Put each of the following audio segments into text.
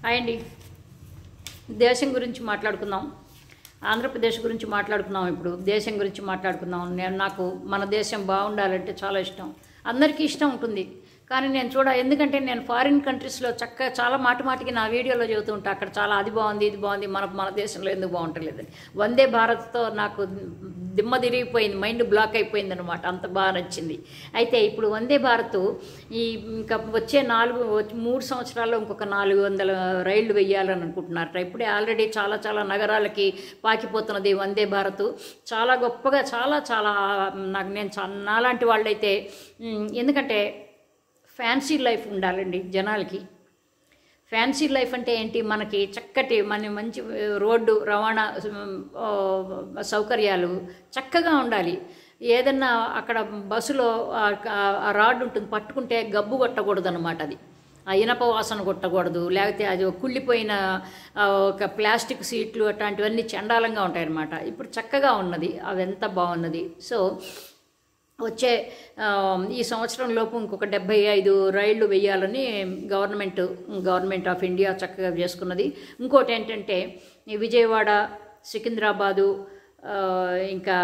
hi అండి దేశం గురించి మాట్లాడుకుందాం ఆంధ్రప్రదేశ్ గురించి మాట్లాడుకున్నాం ఇప్పుడు దేశం గురించి మాట్లాడుకుందాం నేను నాకు మన దేశం బాగుండాలంటే చాలా ఇష్టం అందరికీ ఇష్టం ఉంటుంది కానీ నేను చూడ ఎందుకంటే నేను ఫారిన్ కంట్రీస్లో చక్కగా చాలా మాటి మాటికి నా వీడియోలో చెబుతూ ఉంటా అక్కడ చాలా అది బాగుంది ఇది బాగుంది మన మన దేశంలో ఎందుకు బాగుంటలేదని వందే భారత్తో నాకు దిమ్మ తిరిగిపోయింది మైండ్ బ్లాక్ అయిపోయింది అనమాట అంత బాగా నచ్చింది అయితే ఇప్పుడు వందే భారత్ ఈ ఇంకా వచ్చే నాలుగు మూడు సంవత్సరాల్లో ఇంకొక నాలుగు వందల రైళ్లు వెయ్యాలని అనుకుంటున్నారట ఇప్పుడే ఆల్రెడీ చాలా చాలా నగరాలకి పాకిపోతున్నది వందే భారత్ చాలా గొప్పగా చాలా చాలా నాకు నేను చా- నాలాంటి వాళ్ళైతే ఉమ్, ఎందుకంటే ఫ్యాన్సీ లైఫ్ ఉండాలండి జనాలకి ఫ్యాన్సీ లైఫ్ అంటే ఏంటి మనకి చక్కటి మన మంచి రోడ్డు రవాణా ఆ, సౌకర్యాలు చక్కగా ఉండాలి ఏదన్నా అక్కడ బస్సులో ఆ- ఆ రాడ్ ఉంటుంది పట్టుకుంటే గబ్బు కొట్టకూడదు అనమాట అది ఆ ఇనప వాసన కొట్టకూడదు లేకపోతే అది కుళ్ళిపోయిన ఆ, ఒక ప్లాస్టిక్ సీట్లు అట్లాంటివన్నీ చండాలంగా ఉంటాయన్నమాట ఇప్పుడు చక్కగా ఉన్నది అవి ఎంత బాగున్నది సో వచ్చే ఆ, ఈ సంవత్సరం లోపు ఇంకొక డెబ్బై ఐదు రైళ్లు వేయాలని గవర్నమెంట్ గవర్నమెంట్ ఆఫ్ ఇండియా చక్కగా చేసుకున్నది ఇంకోటి ఏంటంటే ఈ విజయవాడ సికింద్రాబాదు ఆ, ఇంకా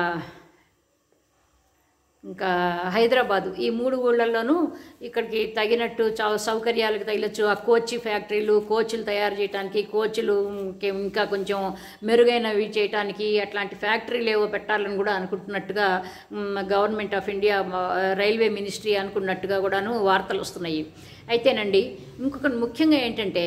ఇంకా హైదరాబాదు ఈ మూడు ఊళ్ళల్లోనూ ఇక్కడికి తగినట్టు చౌ సౌకర్యాలకు తగిలచ్చు ఆ కోచి ఫ్యాక్టరీలు కోచ్లు తయారు చేయడానికి కోచ్లు ఇంకే- ఇంకా కొంచెం మెరుగైనవి చేయడానికి అట్లాంటి ఫ్యాక్టరీలు ఏవో పెట్టాలని కూడా అనుకుంటున్నట్టుగా మ్, గవర్నమెంట్ ఆఫ్ ఇండియా మ, రైల్వే మినిస్ట్రీ అనుకున్నట్టుగా కూడాను వార్తలు వస్తున్నాయి అయితేనండి ఇంకొక ముఖ్యంగా ఏంటంటే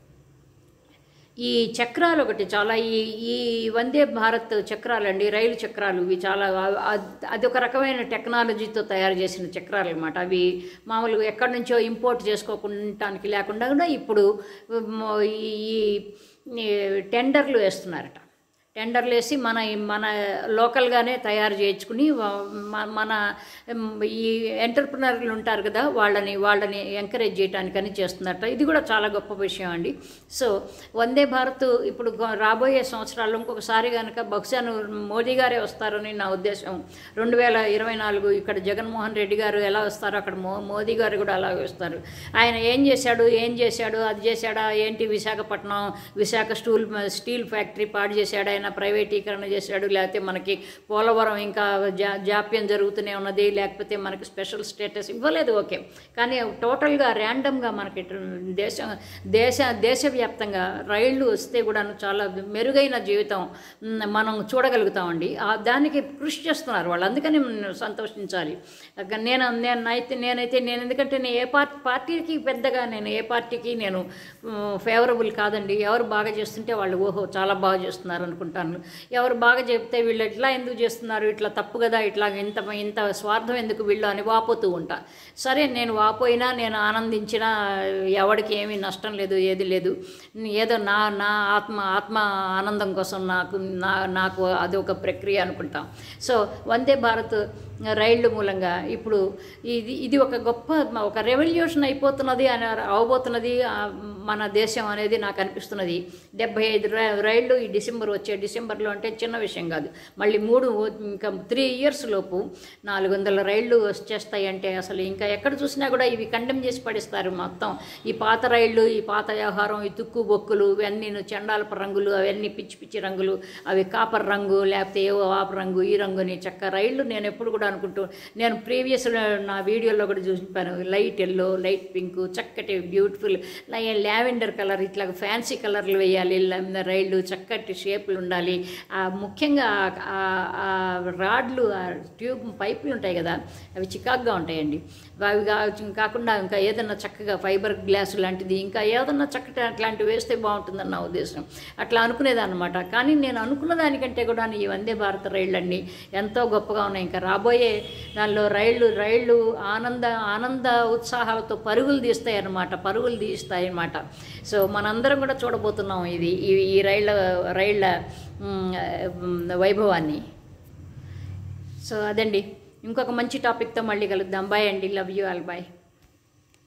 ఈ చక్రాలు ఒకటి చాలా ఈ ఈ వందే భారత్ చక్రాలండి రైలు చక్రాలు ఇవి చాలా అద్- అదొక రకమైన టెక్నాలజీతో తయారు చేసిన చక్రాలు అనమాట అవి మామూలుగా ఎక్కడి నుంచో ఇంపోర్ట్ చేసుకోవటానికి లేకుండా కూడా ఇప్పుడు మ్, ఈ ఈ టెండర్లు వేస్తున్నారట టెండర్లు వేసి మన మన లోకల్గానే తయారు చేయించుకుని వా- మ- మన ఉమ్, ఈ ఎంటర్ప్రినర్లు ఉంటారు కదా వాళ్ళని వాళ్ళని ఎంకరేజ్ చేయడానికని చేస్తున్నారట ఇది కూడా చాలా గొప్ప విషయం అండి సో వందే భారత్ ఇప్పుడు గో- రాబోయే సంవత్సరాల్లో ఇంకొకసారి కనుక బహుశా మోదీ గారే వస్తారని నా ఉద్దేశం రెండు వేల ఇరవై నాలుగు ఇక్కడ జగన్మోహన్ రెడ్డి గారు ఎలా వస్తారో అక్కడ మో మోదీ గారు కూడా అలాగే వస్తారు ఆయన ఏం చేశాడు ఏం చేశాడు అది చేశాడా ఏంటి Visakhapatnam Visakha stool steel factory పాడు చేశాడు ఆయన ప్రైవేటీకరణ చేశాడు లేకపోతే మనకి పోలవరం ఇంకా జా జాప్యం జరుగుతూనే ఉన్నది లేకపోతే మనకి స్పెషల్ స్టేటస్ ఇవ్వలేదు ఓకే కానీ టోటల్గా ర్యాండమ్గా మనకి ఇటు దేశం దేశ దేశవ్యాప్తంగా రైళ్లు వస్తే కూడాను చాలా మెరుగైన జీవితం మ్, మనం చూడగలుగుతామండి ఆ దానికి కృషి చేస్తున్నారు వాళ్ళు అందుకని మనం సంతోషించాలి అక్క నేను నేను అయితే నేనైతే నేను ఎందుకంటే నేను ఏ పార్టీ పార్టీకి పెద్దగా నేను ఏ పార్టీకి నేను ఫేవరబుల్ కాదండి ఎవరు బాగా చేస్తుంటే వాళ్ళు ఓహో చాలా బాగా చేస్తున్నారు అనుకుంటాను ఎవరు బాగా చెప్తే వీళ్ళు ఎట్లా ఎందుకు చేస్తున్నారు ఇట్లా తప్పు కదా ఇట్లా ఇంత ఇంత స్వార్థం ఎందుకు వీళ్ళు అని వాపోతూ ఉంటా సరే నేను వాపోయినా నేను ఆనందించినా ఎవరికి ఏమీ నష్టం లేదు ఏది లేదు ఏదో నా నా ఆత్మ ఆత్మ ఆనందం కోసం నాకు నా నాకు అది ఒక ప్రక్రియ అనుకుంటాం సో వందే భారత్ రైళ్ళు మూలంగా ఇప్పుడు ఇది ఇది ఒక గొప్ప ఒక రెవల్యూషన్ అయిపోతున్నది అని అవబోతున్నది ఆ, మన దేశం అనేది నాకు అనిపిస్తున్నది డెబ్బై ఐదు రై- రైళ్ళు ఈ డిసెంబర్ వచ్చే డిసెంబర్లో అంటే చిన్న విషయం కాదు మళ్ళీ మూడు ఇంకా త్రీ ఇయర్స్ లోపు నాలుగు వందల రైళ్ళు వచ్చేస్తాయి అంటే అసలు ఇంకా ఎక్కడ చూసినా కూడా ఇవి కండెమ్ చేసి పడిస్తారు మొత్తం ఈ పాత రైళ్ళు ఈ పాత వ్యవహారం ఈ తుక్కు బొక్కులు ఇవన్నీ చండాలపు రంగులు అవన్నీ పిచ్చి పిచ్చి రంగులు అవి కాపర్ రంగు లేకపోతే ఏవో ఆపు రంగు ఈ రంగుని చక్క రైళ్ళు నేను ఎప్పుడు కూడా అనుకుంటూ నేను ప్రీవియస్ నా వీడియోలో కూడా చూసిపాను లైట్ ఎల్లో లైట్ పింక్ చక్కటి బ్యూటిఫుల్ లావెండర్ కలర్ ఇట్లా ఫ్యాన్సీ కలర్లు వేయాలి ల- రైళ్ళు చక్కటి షేపులు ఉండాలి ఆ ముఖ్యంగా ఆ- ఆ రాడ్లు ఆ ట్యూబ్ పైపులు ఉంటాయి కదా అవి చికాగ్గా ఉంటాయండి అవి కా- కాకుండా ఇంకా ఏదన్నా చక్కగా ఫైబర్ గ్లాస్ లాంటిది ఇంకా ఏదన్నా చక్కటి అట్లాంటివి వేస్తే బాగుంటుందని నా ఉద్దేశం అట్లా అనుకునేదన్నమాట కానీ నేను అనుకున్న దానికంటే కూడా ఈ వందే భారత రైళ్ళన్నీ ఎంతో గొప్పగా ఉన్నాయి ఇంకా రాబోయే దానిలో రైళ్ళు రైళ్ళు ఆనంద ఆనంద ఉత్సాహాలతో పరుగులు తీస్తాయి అన్నమాట పరుగులు తీస్తాయి అన్నమాట సో మనందరం కూడా చూడబోతున్నాం ఇది ఈ ఈ రైళ్ళ రైళ్ళ మ్, వైభవాన్ని సో అదండి ఇంకొక మంచి టాపిక్తో మళ్ళీ కలుద్దాం బాయ్ అండి లవ్ యూ ఆల్ బాయ్